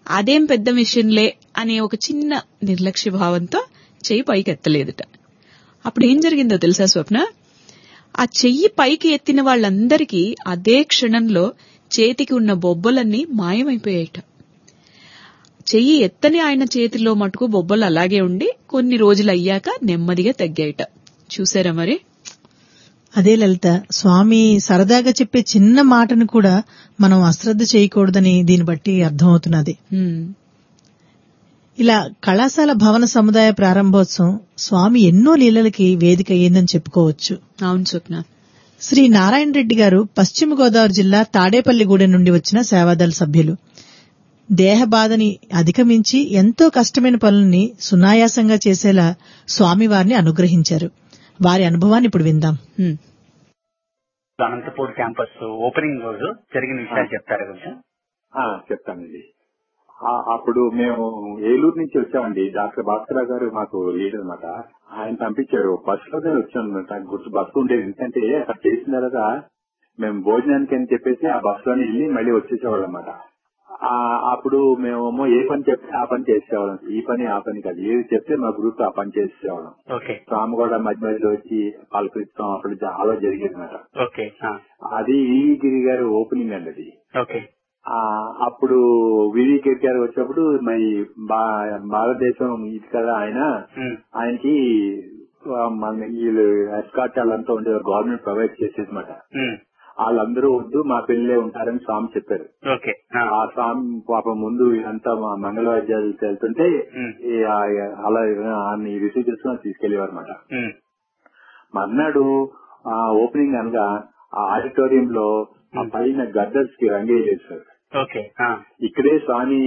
అదేం పెద్ద మిషన్లే అనే ఒక చిన్న నిర్లక్ష్య భావంతో చెయ్యి పైకి ఎత్తలేదుట అప్పుడు ఏం జరిగిందో తెలుసా స్వప్న ఆ చెయ్యి పైకి ఎత్తిన వాళ్ళందరికీ అదే క్షణంలో చేతికి ఉన్న బొబ్బలన్నీ మాయమైపోయాయట చెయ్యి ఎత్తని ఆయన చేతిలో మటుకు బొబ్బలు అలాగే ఉండి కొన్ని రోజులు అయ్యాక నెమ్మదిగా తగ్గాయట చూసారా మరి అదే లలిత స్వామి సరదాగా చెప్పే చిన్న మాటను కూడా మనం అశ్రద్ధ చేయకూడదని దీన్ని బట్టి అర్థమవుతున్నది హ్మ్. ఇలా కళాశాల భవన సముదాయ ప్రారంభోత్సవం స్వామి ఎన్నో లీలలకి వేదిక అయ్యిందని చెప్పుకోవచ్చు అవును స్వప్న శ్రీ నారాయణ రెడ్డి గారు పశ్చిమ గోదావరి జిల్లా తాడేపల్లిగూడెం నుండి వచ్చిన సేవాదళ సభ్యులు దేహ బాధని అధిగమించి ఎంతో కష్టమైన పనుల్ని సునాయాసంగా చేసేలా స్వామివారిని అనుగ్రహించారు వారి అనుభవాన్ని ఇప్పుడు విందాం హ్మ్. అనంతపూర్ క్యాంపస్ ఓపెనింగ్ రోజు జరిగిన విషయాలు చెప్తారా కొంచెం ఆ, చెప్తానండి ఆ, అప్పుడు మేము ఏలూరు నుంచి వచ్చామండి డాక్టర్ భాస్కర్ గారు మాకు లీడర్ అనమాట ఆయన పంపించారు బస్సులోనే వచ్చాం నాకు గుర్తు బస్సు ఉండేది ఎందుకంటే అక్కడ చేసిన తర్వాత మేము భోజనానికి అని చెప్పేసి ఆ బస్సులోనే వెళ్ళి మళ్ళీ వచ్చేసేవాళ్ళం అనమాట అప్పుడు మేమేమో ఏ పని చెప్తే ఆ పని చేసేవాళ్ళం ఈ పని ఆ పని కాదు ఏది చెప్తే మా గ్రూప్ ఆ పని చేసేవాళ్ళం ఓకే స్వామి కూడా మధ్య మధ్యలో వచ్చి పలకరిస్తాం అప్పుడు చాలా జరిగేది అనమాట ఓకే ఆ, అది ఈ గిరి గారు ఓపెనింగ్ అండి అది ఓకే ఆ అప్పుడు వివి గిరి గారు వచ్చినప్పుడు మరి భా- భారతదేశం ఇది కదా ఆయన ఉమ్, ఆయనకి ఆ, మన వీళ్ళు ఎస్కాట్ వాళ్ళంతా ఉండేవారు గవర్నమెంట్ ప్రొవైడ్ చేసేది అనమాట ఉమ్, వాళ్ళందరూ వద్దు మా పెళ్లే ఉంటారని స్వామి చెప్పారు ఓకే ఆ, ఆ స్వామి పాపం ముందు అంతా మా మంగళవాద్యాలు వెళ్తుంటే ఉమ్, ఈ ఆ- అలా ఆయన్ని రిసీవ్ చేసుకుని తీసుకెళ్లేవారు అనమాట ఉమ్, మర్నాడు ఆ ఓపెనింగ్ అనగా ఆ ఆడిటోరియం లో ఆ పైన గద్దర్స్ కి రంగేయలేదు సార్ ఓకే ఆ, ఇక్కడే స్వామి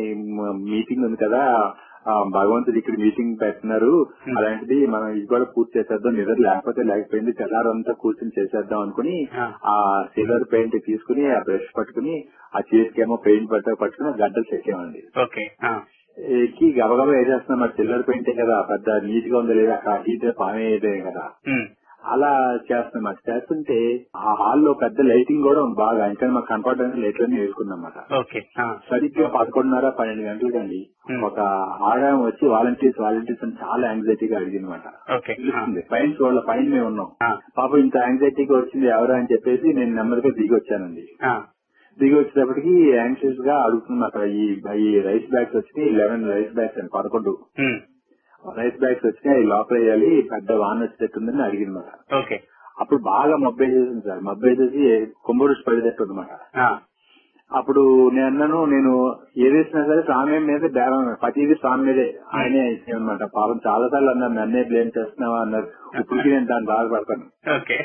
మ- మీటింగ్ ఉంది కదా ఆ భగవంతుడు ఇక్కడ మీటింగ్ పెట్టినారు అలాంటిది మనం ఇది కూడా పూర్తి చేసేద్దాం నిద్ర లేకపోతే లేకపోయింది తెల్లారంతా కూర్చొని చేసేద్దాం అనుకుని ఆ. ఆ సిల్వర్ పెయింట్ తీసుకుని ఆ బ్రష్ పట్టుకుని ఆ చేతికేమో పెయింట్ పట్ట పట్టుకుని ఆ గడ్డలు చెక్కామండి ఓకే ఆ, ఎక్కి గబగబా వేసేస్తున్నాం మరి సిల్వర్ పెయింటే కదా పెద్ద నీట్ గా ఉందో లేదా అక్కడ హీట్ పామే కదా ఉమ్, అలా చేస్తున్నాం అది చేస్తుంటే ఆ హాల్లో పెద్ద లైటింగ్ కూడా ఉంది బాగా ఇంకా మాకు కనపడడానికి లైట్లన్నీ వేసుకున్నమాట ఓకే ఆ, సరిగ్గా పదకొండున్నర పన్నెండు గంటలకండి Hmm. ఒక ఆడాయం వచ్చి వాలంటీర్స్ వాలంటీర్స్ అని చాలా యాంగ్జైటీగా అడిగిందన్నమాట ఓకే ఆ, పిలుస్తుంది పైన చూడాల పైన మేము ఉన్నాం ఆ, పాపం ఇంత యాంగ్జైటీగా వచ్చింది ఎవరు అని చెప్పేసి నేను నెమ్మదిగా దిగి వచ్చానండి ఆ, దిగి వచ్చేటప్పటికి యాంగ్షియస్ గా అడుగుతున్నాం అక్కడ ఈ ఈ రైస్ బ్యాగ్స్ వచ్చినాయి లెవెన్ రైస్ బ్యాగ్స్ అండి పదకొండు ఉమ్, రైస్ బ్యాగ్స్ వచ్చినాయి అవి లోపల వేయాలి పెద్ద వాన్ వచ్చేటట్టుందని అడిగిందన్నమాట ఓకే అప్పుడు బాగా మబ్బేసేసింది సార్ మబ్బేసేసి కుంభరుషి పడేటట్టు అనమాట ఆ, అప్పుడు నేను అన్నాను నేను ఏదేసినా సరే స్వామి మీద బేరం ప్రతిదీ స్వామి మీదే ఆయనే అనమాట పాపం చాలా సార్లు అన్నారు నన్నే బ్లేమ్ చేస్తున్నావా అన్నారు ఇప్పటికి నేను దాన్ని బాధపడతాను ఓకే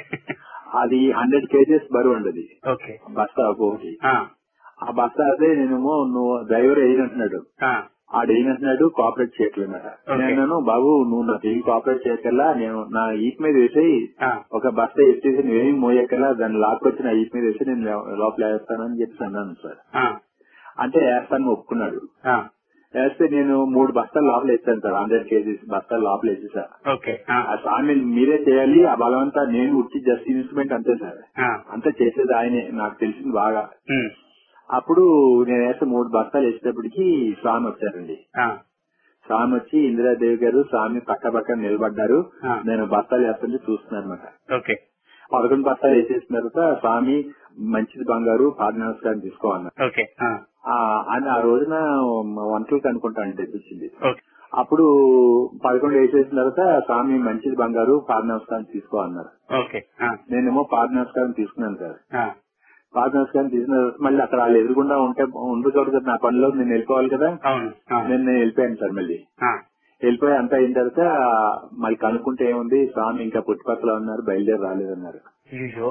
అది హండ్రెడ్ కేజెస్ బరువు అండి అది ఓకే బస్తా ఒకటి ఆ, ఆ బస్తా అదే నేనేమో నువ్వు డ్రైవర్ వేయనంటున్నాడు ఆ, ఆడు వేయనంటున్నాడు కోఆపరేట్ చేయట్లేదన్నమాట Okay. నేను అన్నాను బాబు నువ్వు నాకు ఏం కోఆపరేట్ చేయకల్లా నేను నా ఈప్ మీద వేసేయి ఆ, ఒక బస్తా ఎత్తేసి నువ్వేం మోయక్కల్లా దాన్ని లాక్కొచ్చి నా ఈప్ మీద వేసి నేను లోపల వేస్తానని చెప్పి అన్నాను సార్ ఆ, అంటే వేస్తాను ఒప్పుకున్నాడు ఆ, వేస్తే నేను మూడు బస్తాలు లోపల వేస్తాను సార్ హండ్రెడ్ కేజీస్ బస్తాలు లోపల వేసి సార్ ఓకే ఆ, ఆ స్వామి మీరే చేయాలి ఆ బలవంతా నేను ఉట్టి జస్ట్ ఇన్స్ట్రుమెంట్ అంతే సార్ ఆ, అంతా చేసేది ఆయనే నాకు తెలిసింది బాగా ఉమ్, అప్పుడు నేను వేస్తే మూడు బస్తాలు వేసేటప్పటికి స్వామి వచ్చారండి ఆ, స్వామి వచ్చి ఇందిరాదేవి గారు స్వామి పక్క పక్కన నిలబడ్డారు ఆ. నేను బస్తాలు వేస్తుంటే చూస్తున్నాను అనమాట ఓకే పదకొండు బస్తాలు వేసేసిన తర్వాత స్వామి మంచిది బంగారు పాద నమస్కారం తీసుకోమన్నారు ఓకే ఆ, ఆ, అని ఆ రోజున వంటలకు అనుకుంటాను తెప్పించింది ఓకే అప్పుడు పదకొండు వేసేసిన తర్వాత స్వామి మంచిది బంగారు పాద నమస్కారం తీసుకో అన్నారు ఓకే ఆ, నేనేమో పాద నమస్కారం తీసుకున్నాను సార్ ఆ, పాద నమస్కారం తీసుకున్న తర్వాత మళ్ళీ అక్కడ వాళ్ళు ఎదురుగుండా ఉంటే ఉండకూడదు కదా నా పనిలో నేను వెళ్ళిపోవాలి కదా అవును ఆ, నేను నేను వెళ్ళిపోయాను సార్ మళ్ళీ ఆ, వెళ్ళిపోయి అంతా అయిన తర్వాత మళ్ళీ కనుక్కుంటే ఏముంది స్వామి ఇంకా పుట్టుపక్కల ఉన్నారు బయలుదేరి రాలేదన్నారు అయ్యో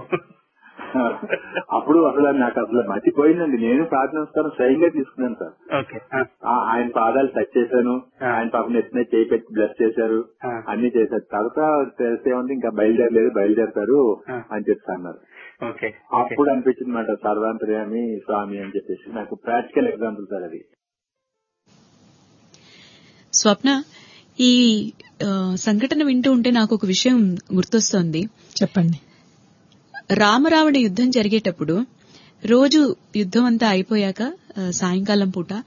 అప్పుడు అసలు నాకు అసలు మర్చిపోయిందండి నేను ప్రార్థన నమస్కారం స్వయంగా తీసుకున్నాను సార్ ఓకే ఆ, ఆ, ఆయన పాదాలు టచ్ చేశాను ఆ. ఆయన పాపం ఎత్తున చేయి పెట్టి బ్లెస్ చేశారు ఆ. అన్ని చేశారు తర్వాత తెలిసే ఉంది ఇంకా బయలుదేరలేదు బయలుదేరతారు ఆ. అని చెప్పి అన్నారు ఓకే ఓకే అప్పుడు అనిపించింది మాట సర్వాంతర్యామి స్వామి అని చెప్పేసి నాకు ప్రాక్టికల్ ఎగ్జాంపుల్ సార్ అది స్వప్న ఈ ఆ, సంఘటన వింటూ ఉంటే నాకు ఒక విషయం గుర్తొస్తోంది చెప్పండి రామరావణ యుద్ధం జరిగేటప్పుడు రోజు యుద్ధం అంతా అయిపోయాక ఆ, సాయంకాలం పూట